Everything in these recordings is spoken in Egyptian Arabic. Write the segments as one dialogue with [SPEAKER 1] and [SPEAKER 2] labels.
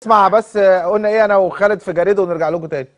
[SPEAKER 1] اسمع بس آه، قلنا ايه انا وخالد في جريده ونرجع لكم تاني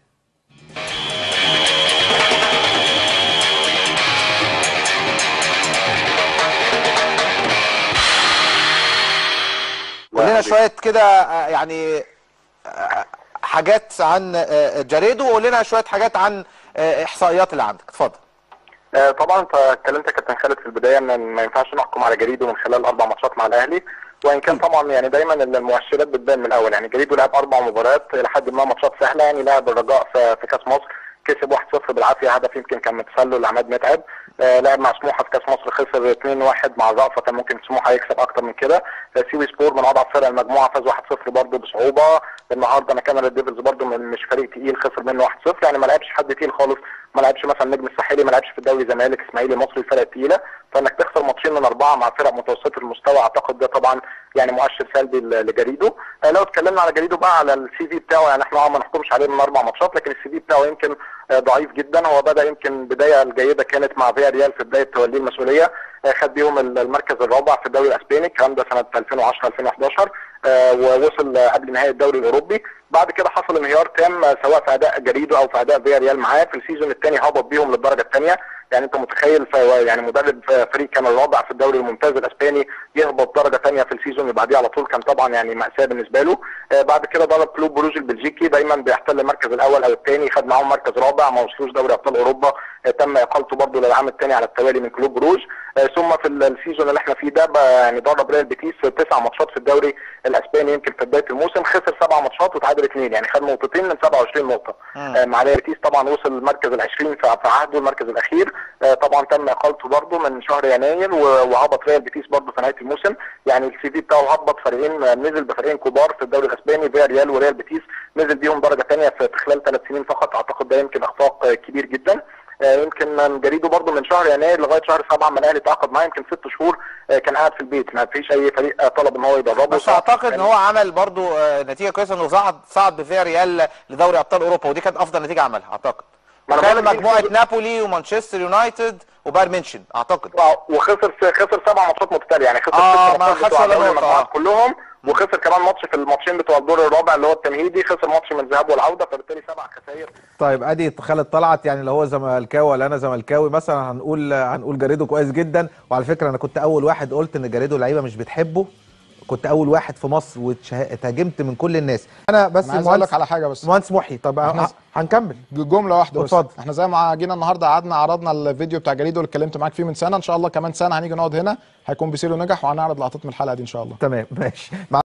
[SPEAKER 2] قول لنا شويه كده آه، يعني آه، حاجات عن آه، جاريدو وقول لنا شويه حاجات عن آه، احصائيات اللي عندك اتفضل
[SPEAKER 3] آه، طبعا انت اتكلمت يا كابتن خالد في البدايه ان ما ينفعش نحكم على جريدو من خلال اربع ماتشات مع الاهلي وان كان طبعا يعني دايما المؤشرات بتبان من الاول يعني جريدو لعب اربع مباريات لحد ما ماتشات سهله يعني لعب الرجاء في في كاس مصر كسب 1-0 بالعافيه هدف يمكن كان متسلل لعماد متعب آه لعب مع سموحه في كاس مصر خسر 2-1 مع الرأفة كان ممكن سموحه يكسب اكتر من كده آه سيوي سبور من اضعف فرق المجموعه فاز 1-0 برضه بصعوبه النهارده انا كاميرا ديفلز برضه من- مش فريق تقيل خسر منه 1-0 يعني ما لعبش حد تقيل خالص ما لعبش مثلا نجم الساحلي ما لعبش في الدوري زمالك اسماعيلي مصري الفرق التقيله فانك تخسر ماتشين من اربعه مع فرق متوسطه المستوى اعتقد ده طبعا يعني مؤشر سلبي ل- لجريدو آه لو اتكلمنا على جريدو بقى على السي في بتاعه يعني احنا آه ما نحكمش عليه من اربع ماتشات لكن السي في بتاعه يمكن آه ضعيف جدا هو بدا يمكن بدايه الجيده كانت مع فيا ريال في بدايه توليه المسؤوليه آه خد بيهم ال- المركز الرابع في الدوري الاسباني الكلام ده سنه 2010 2011 آه ووصل آه، قبل نهائي الدوري الاوروبي بعد كده حصل انهيار تام آه، سواء في اداء جريدو او في اداء فيا ريال معاه في السيزون الثاني هبط بيهم للدرجه الثانيه يعني انت متخيل ف- يعني مدرب ف- فريق كان الرابع في الدوري الممتاز الاسباني يهبط درجه ثانيه في السيزون اللي بعديه على طول كان طبعا يعني ماساه بالنسبه له آه بعد كده درب كلوب بروج البلجيكي دايما بيحتل المركز الاول او الثاني خد معاهم مركز رابع ما وصلوش دوري ابطال اوروبا آه تم اقالته برضه للعام الثاني على التوالي من كلوب بروج آه ثم في ال- السيزون اللي احنا فيه ده بقى يعني درب ريال بيتيس تسع ماتشات في الدوري الاسباني يمكن في بدايه الموسم خسر سبع ماتشات وتعادل اثنين يعني خد نقطتين من 27 نقطه آه مع ريال بيتيس طبعا وصل المركز ال 20 في في عهده المركز الاخير آه طبعا تم اقالته برضه من شهر يناير و- وهبط ريال بيتيس برضه في نهايه الموسم يعني السي في بتاعه هبط فريقين آه، نزل بفريقين كبار في الدوري الاسباني فيا ريال وريال بيتيس نزل بيهم درجه ثانيه في في خلال ثلاث سنين فقط اعتقد ده يمكن اخفاق آه، كبير جدا آه، يمكن من جريده برضه من شهر يناير لغايه شهر سبعه ما الاهلي تعاقد معاه يمكن ست شهور آه، كان قاعد في البيت ما فيش اي فريق آه، طلب ان هو يدربه
[SPEAKER 2] بس اعتقد ان هو عمل برضو آه، نتيجه كويسه انه صعد صعد بفيا ريال لدوري ابطال اوروبا ودي كانت افضل نتيجه عملها اعتقد
[SPEAKER 3] ما أنا
[SPEAKER 2] وكان
[SPEAKER 3] بقول لك
[SPEAKER 2] مجموعه
[SPEAKER 3] يمكن-
[SPEAKER 2] نابولي ومانشستر يونايتد وبايرن ميونشن اعتقد
[SPEAKER 3] وخسر خسر سبع ماتشات متتاليه يعني خسر
[SPEAKER 2] آه،
[SPEAKER 3] ست
[SPEAKER 2] ما
[SPEAKER 3] ماتشات
[SPEAKER 2] خدش
[SPEAKER 3] بتوع
[SPEAKER 2] ولا
[SPEAKER 3] دوري
[SPEAKER 2] نقطة،
[SPEAKER 3] المجموعات
[SPEAKER 2] آه.
[SPEAKER 3] كلهم وخسر كمان ماتش في الماتشين بتوع الدور الرابع اللي هو التمهيدي خسر ماتش من الذهاب والعوده فبالتالي سبع خسائر
[SPEAKER 1] طيب ادي خالد طلعت يعني لو هو زملكاوي ولا انا زملكاوي مثلا هنقول هنقول جاريدو كويس جدا وعلى فكره انا كنت اول واحد قلت ان جاريدو لعيبه مش بتحبه كنت اول واحد في مصر واتهاجمت من كل الناس انا بس
[SPEAKER 4] انا عايز اقول لك على حاجه بس
[SPEAKER 1] مهندس محي طب
[SPEAKER 4] إحنا-
[SPEAKER 1] ه- هنكمل
[SPEAKER 4] جمله واحده بس
[SPEAKER 1] اتفضل.
[SPEAKER 4] احنا زي ما جينا النهارده قعدنا عرضنا الفيديو بتاع جريدو اللي اتكلمت معاك فيه من سنه ان شاء الله كمان سنه هنيجي نقعد هنا هيكون بيسيرو نجح وهنعرض لقطات من الحلقه دي ان شاء الله
[SPEAKER 1] تمام ماشي